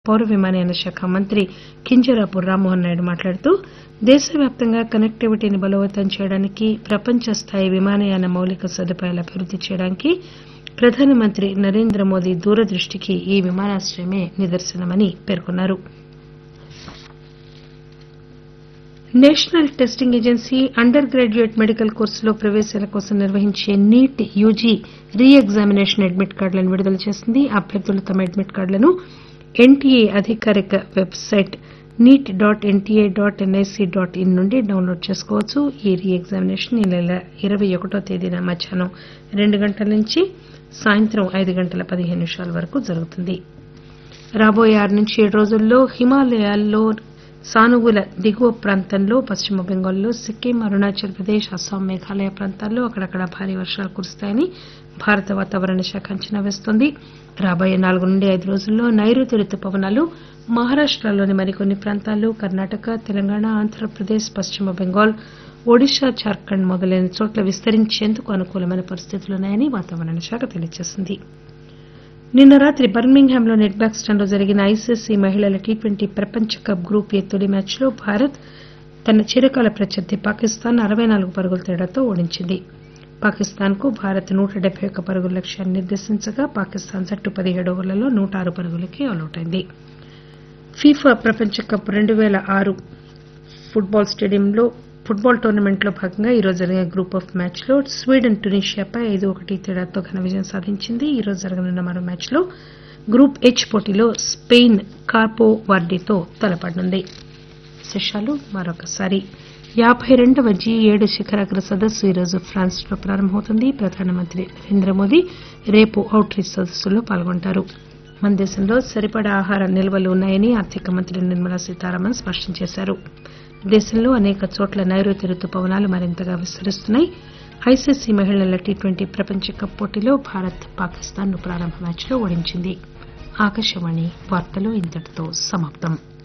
పౌర విమానయాన శాఖ మంత్రి కింజరాపు రామ్మోహన్ నాయుడు మాట్లాడుతూ దేశవ్యాప్తంగా కనెక్టివిటీని బలోపేతం చేయడానికి ప్రపంచ స్థాయి విమానయాన మౌలిక సదుపాయాలు అభివృద్ది చేయడానికి ప్రధానమంత్రి నరేంద్ర మోదీ దూరదృష్టికి ఈ విమానాశ్రయమే నిదర్శనమని పేర్కొన్నారు national testing agency undergraduate medical కోర్సులో ప్రవేశాల కోసం నిర్వహించే NEET UG re examination admit కార్డులను విడుదల చేసింది అభ్యర్థులు తమ అడ్మిట్ కార్డులను ఎన్టీఏ అధికారిక website NEET dot NTA dot NIC dot in నుండి డౌన్లోడ్ చేసుకోవచ్చు ఈ రీ ఎగ్జామినేషన్ ఈ నెల ఇరవై ఒకటో తేదీన మధ్యాహ్నం రెండు గంటల నుంచి సాయంత్రం ఐదు గంటల పదిహేను నిమిషాల వరకు జరుగుతుంది రాబోయే ఆరు నుంచి ఏడు రోజుల్లో హిమాలయాల్లో సానువుల దిగువ ప్రాంతంలో పశ్చిమ బెంగాల్లో సిక్కిం అరుణాచల్ ప్రదేశ్ అస్సాం మేఘాలయ ప్రాంతాల్లో అక్కడక్కడ భారీ వర్షాలు కురుస్తాయని భారత వాతావరణ శాఖ అంచనా వేస్తోంది రాబోయే నాలుగు నుండి ఐదు రోజుల్లో నైరుతి రుతుపవనాలు మహారాష్టలోని మరికొన్ని ప్రాంతాలు కర్ణాటక తెలంగాణ ఆంధ్రప్రదేశ్ పశ్చిమ బెంగాల్ ఒడిశా జార్ఖండ్ మొదలైన చోట్ల విస్తరించేందుకు అనుకూలమైన పరిస్థితులున్నాయని వాతావరణ శాఖ తెలియజేసింది నిన్న రాత్రి బర్మింగ్హామ్ లోని ఎడ్బాక్స్టన్ లో జరిగిన ఐసీసీ మహిళల టీ ట్వంటీ ప్రపంచ కప్ గ్రూప్ ఏ తొలి మ్యాచ్లో భారత్ తన చిరకాల ప్రత్యర్థి పాకిస్తాన్ అరవై నాలుగు పరుగుల తేడాతో ఓడించింది పాకిస్తాన్ కు భారత్ నూట డెబ్బై ఒక్క పరుగుల లక్ష్యాన్ని నిర్దేశించగా పాకిస్తాన్ జట్టు పదిహేడు ఓవర్లలో నూట ఆరు పరుగులకి ఆలౌటైంది ఫీఫా ప్రపంచ కప్ రెండు పేల ఆరు ఫుట్బాల్ స్టేడియంలో ఫుట్బాల్ టోర్నమెంట్ లో భాగంగా ఈరోజు జరిగిన గ్రూప్ ఆఫ్ మ్యాచ్ లో స్వీడన్ ట్యునీషియాపై ఐదు ఒకటి తేడాతో ఘన విజయం సాధించింది ఈరోజు జరగనున్న మరో మ్యాచ్ లో గ్రూప్ హెచ్ పోటీలో స్పెయిన్ కార్పో వార్డీతో తలపడనుంది విశేషాలు మరొకసారి యాబై రెండవ జీ ఏడు శిఖరాగ్ర సదస్సు ఈరోజు ఫ్రాన్స్ లో ప్రారంభమవుతుంది ప్రధానమంత్రి నరేంద్ర మోదీ రేపు అవుట్ రీచ్ సదస్సులో పాల్గొంటారు మన దేశంలో సరిపడా ఆహార నిల్వలు ఉన్నాయని ఆర్థిక మంత్రి నిర్మలా సీతారామన్ స్పష్టం చేశారు దేశంలో అనేక చోట్ల నైరుతి రుతుపవనాలు మరింతగా విస్తరిస్తున్నాయి ఐసీసీ మహిళల టీ ట్వంటీ ప్రపంచ కప్ పోటీలో భారత్ పాకిస్తాన్ ను ప్రారంభ మ్యాచ్లో ఓడించింది ఆకాశవాణి వార్తలు ఇంతటితో సమాప్తం